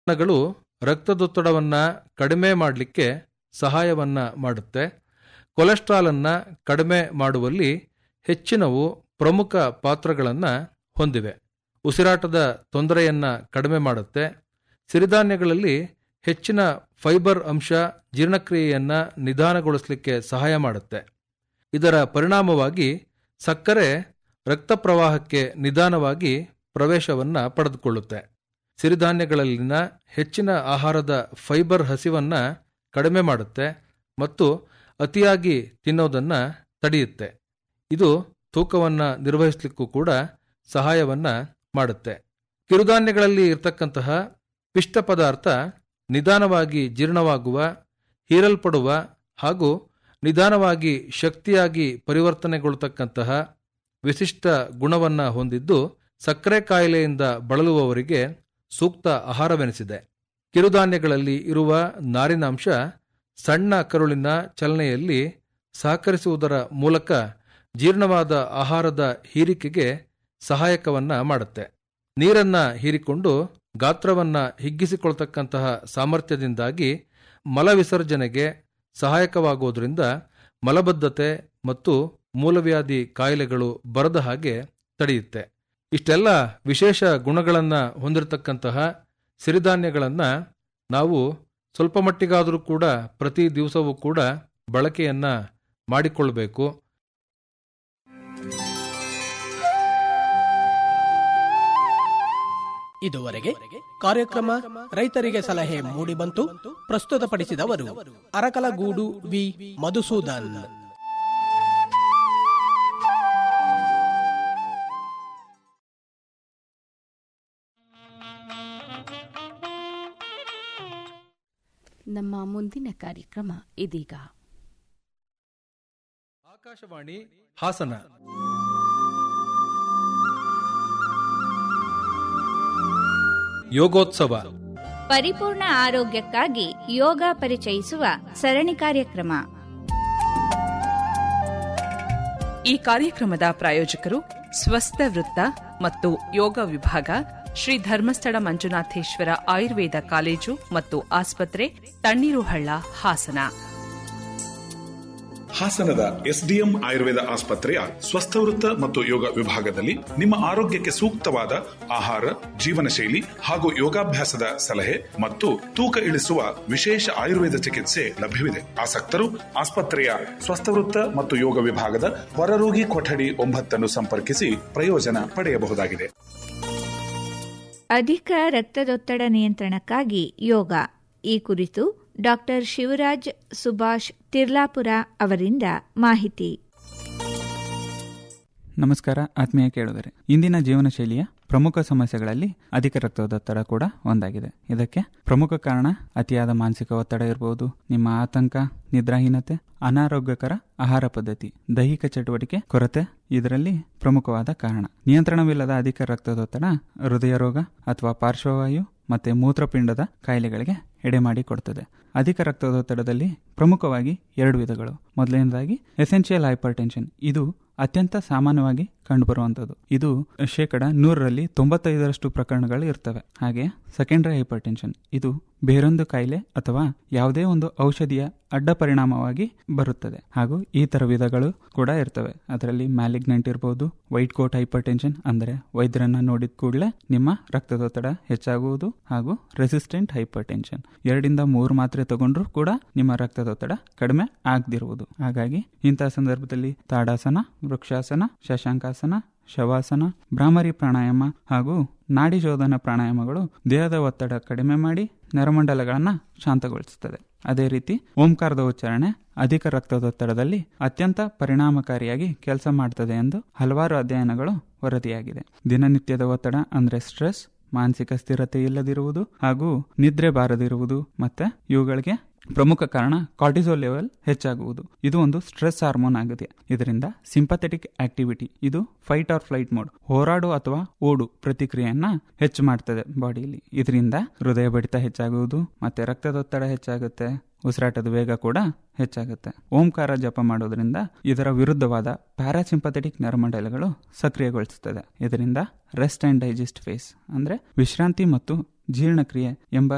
ಗಳು ರಕ್ತದೊತ್ತಡವನ್ನ ಕಡಿಮೆ ಮಾಡಲಿಕ್ಕೆ ಸಹಾಯವನ್ನ ಮಾಡುತ್ತೆ ಕೊಲೆಸ್ಟ್ರಾಲ್ ಅನ್ನ ಕಡಿಮೆ ಮಾಡುವಲ್ಲಿ ಹೆಚ್ಚಿನವು ಪ್ರಮುಖ ಪಾತ್ರಗಳನ್ನ ಹೊಂದಿವೆ ಉಸಿರಾಟದ ತೊಂದರೆಯನ್ನ ಕಡಿಮೆ ಮಾಡುತ್ತೆ ಸಿರಿಧಾನ್ಯಗಳಲ್ಲಿ ಹೆಚ್ಚಿನ ಫೈಬರ್ ಅಂಶ ಜೀರ್ಣಕ್ರಿಯೆಯನ್ನ ನಿಧಾನಗೊಳಿಸಲಿಕ್ಕೆ ಸಹಾಯ ಮಾಡುತ್ತೆ ಇದರ ಪರಿಣಾಮವಾಗಿ ಸಕ್ಕರೆ ರಕ್ತ ಪ್ರವಾಹಕ್ಕೆ ನಿಧಾನವಾಗಿ ಪ್ರವೇಶವನ್ನ ಪಡೆದುಕೊಳ್ಳುತ್ತೆ ಸಿರಿಧಾನ್ಯಗಳಲ್ಲಿನ ಹೆಚ್ಚಿನ ಆಹಾರದ ಫೈಬರ್ ಹಸಿವನ್ನ ಕಡಿಮೆ ಮಾಡುತ್ತೆ ಮತ್ತು ಅತಿಯಾಗಿ ತಿನ್ನೋದನ್ನ ತಡೆಯುತ್ತೆ ಇದು ತೂಕವನ್ನ ನಿರ್ವಹಿಸಲಿಕ್ಕೂ ಕೂಡ ಸಹಾಯವನ್ನ ಮಾಡುತ್ತೆ ಕಿರುಧಾನ್ಯಗಳಲ್ಲಿ ಇರತಕ್ಕಂತಹ ಪಿಷ್ಟ ಪದಾರ್ಥ ನಿಧಾನವಾಗಿ ಜೀರ್ಣವಾಗುವ ಹೀರಲ್ಪಡುವ ಹಾಗೂ ನಿಧಾನವಾಗಿ ಶಕ್ತಿಯಾಗಿ ಪರಿವರ್ತನೆಗೊಳ್ಳತಕ್ಕಂತಹ ವಿಶಿಷ್ಟ ಗುಣವನ್ನ ಹೊಂದಿದ್ದು ಸಕ್ಕರೆ ಕಾಯಿಲೆಯಿಂದ ಬಳಲುವವರಿಗೆ ಸೂಕ್ತ ಆಹಾರವೆನಿಸಿದೆ ಕಿರುಧಾನ್ಯಗಳಲ್ಲಿ ಇರುವ ನಾರಿನಾಂಶ ಸಣ್ಣ ಕರುಳಿನ ಚಲನೆಯಲ್ಲಿ ಸಹಕರಿಸುವುದರ ಮೂಲಕ ಜೀರ್ಣವಾದ ಆಹಾರದ ಹೀರಿಕೆಗೆ ಸಹಾಯಕವನ್ನ ಮಾಡುತ್ತೆ ನೀರನ್ನ ಹೀರಿಕೊಂಡು ಗಾತ್ರವನ್ನ ಹಿಗ್ಗಿಸಿಕೊಳ್ತಕ್ಕಂತಹ ಸಾಮರ್ಥ್ಯದಿಂದಾಗಿ ಮಲವಿಸರ್ಜನೆಗೆ ಸಹಾಯಕವಾಗುವುದರಿಂದ ಮಲಬದ್ಧತೆ ಮತ್ತು ಮೂಲವ್ಯಾಧಿ ಕಾಯಿಲೆಗಳು ಬರದ ಹಾಗೆ ತಡೆಯುತ್ತೆ ಇಷ್ಟೆಲ್ಲ ವಿಶೇಷ ಗುಣಗಳನ್ನ ಹೊಂದಿರತಕ್ಕಂತಹ ಸಿರಿಧಾನ್ಯಗಳನ್ನ ನಾವು ಸ್ವಲ್ಪ ಮಟ್ಟಿಗಾದರೂ ಕೂಡ ಪ್ರತಿ ದಿವಸವೂ ಕೂಡ ಬಳಕೆಯನ್ನ ಮಾಡಿಕೊಳ್ಬೇಕು ಇದುವರೆಗೆ ಕಾರ್ಯಕ್ರಮ ರೈತರಿಗೆ ಸಲಹೆ ಮೂಡಿಬಂತು ಪ್ರಸ್ತುತಪಡಿಸಿದವರು ಅರಕಲಗೂಡು ವಿ ಮಧುಸೂದನ್ ನಮ್ಮ ಮುಂದಿನ ಕಾರ್ಯಕ್ರಮ ಇದೀಗ ಆಕಾಶವಾಣಿ ಹಾಸನ ಯೋಗೋತ್ಸವ ಪರಿಪೂರ್ಣ ಆರೋಗ್ಯಕ್ಕಾಗಿ ಯೋಗ ಪರಿಚಯಿಸುವ ಸರಣಿ ಕಾರ್ಯಕ್ರಮ ಈ ಕಾರ್ಯಕ್ರಮದ ಪ್ರಾಯೋಜಕರು ಸ್ವಸ್ಥ ವೃತ್ತ ಮತ್ತು ಯೋಗ ವಿಭಾಗ ಶ್ರೀ ಧರ್ಮಸ್ಥಳ ಮಂಜುನಾಥೇಶ್ವರ ಆಯುರ್ವೇದ ಕಾಲೇಜು ಮತ್ತು ಆಸ್ಪತ್ರೆ ತಣ್ಣೀರುಹಳ್ಳ ಹಾಸನ ಹಾಸನದ ಎಸ್ಡಿಎಂ ಆಯುರ್ವೇದ ಆಸ್ಪತ್ರೆಯ ಸ್ವಸ್ಥವೃತ್ತ ಮತ್ತು ಯೋಗ ವಿಭಾಗದಲ್ಲಿ ನಿಮ್ಮ ಆರೋಗ್ಯಕ್ಕೆ ಸೂಕ್ತವಾದ ಆಹಾರ ಜೀವನ ಶೈಲಿ ಹಾಗೂ ಯೋಗಾಭ್ಯಾಸದ ಸಲಹೆ ಮತ್ತು ತೂಕ ಇಳಿಸುವ ವಿಶೇಷ ಆಯುರ್ವೇದ ಚಿಕಿತ್ಸೆ ಲಭ್ಯವಿದೆ ಆಸಕ್ತರು ಆಸ್ಪತ್ರೆಯ ಸ್ವಸ್ಥವೃತ್ತ ಮತ್ತು ಯೋಗ ವಿಭಾಗದ ಹೊರರೋಗಿ ಕೊಠಡಿ ಒಂಬತ್ತನ್ನು ಸಂಪರ್ಕಿಸಿ ಪ್ರಯೋಜನ ಪಡೆಯಬಹುದಾಗಿದೆ ಅಧಿಕ ರಕ್ತದೊತ್ತಡ ನಿಯಂತ್ರಣಕ್ಕಾಗಿ ಯೋಗ ಈ ಕುರಿತು ಡಾಕ್ಟರ್ ಶಿವರಾಜ್ ಸುಭಾಷ್ ತಿರ್ಲಾಪುರ ಅವರಿಂದ ಮಾಹಿತಿ ನಮಸ್ಕಾರ ಆತ್ಮೀಯ ಕೇಳುಗರೆ ಇಂದಿನ ಜೀವನ ಶೈಲಿಯ ಪ್ರಮುಖ ಸಮಸ್ಯೆಗಳಲ್ಲಿ ಅಧಿಕ ರಕ್ತದೊತ್ತಡ ಕೂಡ ಒಂದಾಗಿದೆ ಇದಕ್ಕೆ ಪ್ರಮುಖ ಕಾರಣ ಅತಿಯಾದ ಮಾನಸಿಕ ಒತ್ತಡ ಇರಬಹುದು ನಿಮ್ಮ ಆತಂಕ ನಿದ್ರಾಹೀನತೆ ಅನಾರೋಗ್ಯಕರ ಆಹಾರ ಪದ್ಧತಿ ದೈಹಿಕ ಚಟುವಟಿಕೆ ಕೊರತೆ ಇದರಲ್ಲಿ ಪ್ರಮುಖವಾದ ಕಾರಣ ನಿಯಂತ್ರಣವಿಲ್ಲದ ಅಧಿಕ ರಕ್ತದೊತ್ತಡ ಹೃದಯ ರೋಗ ಅಥವಾ ಪಾರ್ಶ್ವವಾಯು ಮತ್ತೆ ಮೂತ್ರಪಿಂಡದ ಕಾಯಿಲೆಗಳಿಗೆ ಎಡೆಮಾಡಿ ಕೊಡುತ್ತದೆ ಅಧಿಕ ರಕ್ತದೊತ್ತಡದಲ್ಲಿ ಪ್ರಮುಖವಾಗಿ ಎರಡು ವಿಧಗಳು ಮೊದಲನೇದಾಗಿ ಎಸೆನ್ಷಿಯಲ್ ಹೈಪರ್ ಟೆನ್ಷನ್ ಇದು ಅತ್ಯಂತ ಸಾಮಾನ್ಯವಾಗಿ ಕಂಡುಬರುವಂಥದ್ದು ಇದು ಶೇಕಡ ನೂರರಲ್ಲಿ ತೊಂಬತ್ತೈದರಷ್ಟು ಪ್ರಕರಣಗಳು ಇರ್ತವೆ ಹಾಗೆ ಸೆಕೆಂಡರಿ ಹೈಪರ್ ಟೆನ್ಷನ್ ಇದು ಬೇರೊಂದು ಕಾಯಿಲೆ ಅಥವಾ ಯಾವುದೇ ಒಂದು ಔಷಧಿಯ ಅಡ್ಡ ಪರಿಣಾಮವಾಗಿ ಬರುತ್ತದೆ ಹಾಗೂ ಈ ತರ ವಿಧಗಳು ಕೂಡ ಇರ್ತವೆ ಅದರಲ್ಲಿ ಮ್ಯಾಲಿಗ್ನೆಂಟ್ ಇರಬಹುದು ವೈಟ್ ಕೋಟ್ ಹೈಪರ್ ಟೆನ್ಷನ್ ಅಂದ್ರೆ ವೈದ್ಯರನ್ನ ನೋಡಿದ ಕೂಡಲೇ ನಿಮ್ಮ ರಕ್ತದೊತ್ತಡ ಹೆಚ್ಚಾಗುವುದು ಹಾಗೂ ರೆಸಿಸ್ಟೆಂಟ್ ಹೈಪರ್ ಟೆನ್ಷನ್ ಎರಡರಿಂದ ಮೂರು ಮಾತ್ರೆ ತಗೊಂಡ್ರು ಕೂಡ ನಿಮ್ಮ ರಕ್ತದೊತ್ತಡ ಕಡಿಮೆ ಆಗದಿರುವುದು ಹಾಗಾಗಿ ಇಂತಹ ಸಂದರ್ಭದಲ್ಲಿ ತಾಡಾಸನ ವೃಕ್ಷಾಸನ ಶಶಾಂಕಾಸನ ಶವಾಸನ ಭ್ರಾಮರಿ ಪ್ರಾಣಾಯಾಮ ಹಾಗೂ ನಾಡಿ ಶೋಧನ ಪ್ರಾಣಾಯಾಮಗಳು ದೇಹದ ಒತ್ತಡ ಕಡಿಮೆ ಮಾಡಿ ನರಮಂಡಲಗಳನ್ನು ಶಾಂತಗೊಳಿಸುತ್ತದೆ ಅದೇ ರೀತಿ ಓಂಕಾರದ ಉಚ್ಚಾರಣೆ ಅಧಿಕ ರಕ್ತದೊತ್ತಡದಲ್ಲಿ ಅತ್ಯಂತ ಪರಿಣಾಮಕಾರಿಯಾಗಿ ಕೆಲಸ ಮಾಡ್ತದೆ ಎಂದು ಹಲವಾರು ಅಧ್ಯಯನಗಳು ವರದಿಯಾಗಿದೆ ದಿನನಿತ್ಯದ ಒತ್ತಡ ಅಂದ್ರೆ ಸ್ಟ್ರೆಸ್ ಮಾನಸಿಕ ಸ್ಥಿರತೆ ಇಲ್ಲದಿರುವುದು ಹಾಗೂ ನಿದ್ರೆ ಬಾರದಿರುವುದು ಮತ್ತೆ ಇವುಗಳಿಗೆ ಪ್ರಮುಖ ಕಾರಣ ಕಾರ್ಟಿಸೋಲ್ ಲೆವೆಲ್ ಹೆಚ್ಚಾಗುವುದು ಇದು ಒಂದು ಸ್ಟ್ರೆಸ್ ಹಾರ್ಮೋನ್ ಆಗಿದೆ ಇದರಿಂದ ಸಿಂಪಥೆಟಿಕ್ ಆಕ್ಟಿವಿಟಿ ಇದು ಫೈಟ್ ಆರ್ ಫ್ಲೈಟ್ ಮೋಡ್ ಹೋರಾಡು ಅಥವಾ ಓಡು ಪ್ರತಿಕ್ರಿಯೆಯನ್ನ ಹೆಚ್ಚು ಮಾಡ್ತದೆ ಬಾಡಿಯಲ್ಲಿ ಇದರಿಂದ ಹೃದಯ ಬಡಿತ ಹೆಚ್ಚಾಗುವುದು ಮತ್ತೆ ರಕ್ತದೊತ್ತಡ ಹೆಚ್ಚಾಗುತ್ತೆ ಉಸಿರಾಟದ ವೇಗ ಕೂಡ ಹೆಚ್ಚಾಗುತ್ತೆ ಓಂಕಾರ ಜಪ ಮಾಡೋದ್ರಿಂದ ಇದರ ವಿರುದ್ಧವಾದ ಪ್ಯಾರಾಸಿಂಪಥೆಟಿಕ್ ನರಮಂಡಲಗಳು ಸಕ್ರಿಯಗೊಳಿಸುತ್ತದೆ ಇದರಿಂದ ರೆಸ್ಟ್ ಅಂಡ್ ಡೈಜೆಸ್ಟ್ ಫೇಸ್ ಅಂದ್ರೆ ವಿಶ್ರಾಂತಿ ಮತ್ತು ಜೀರ್ಣಕ್ರಿಯೆ ಎಂಬ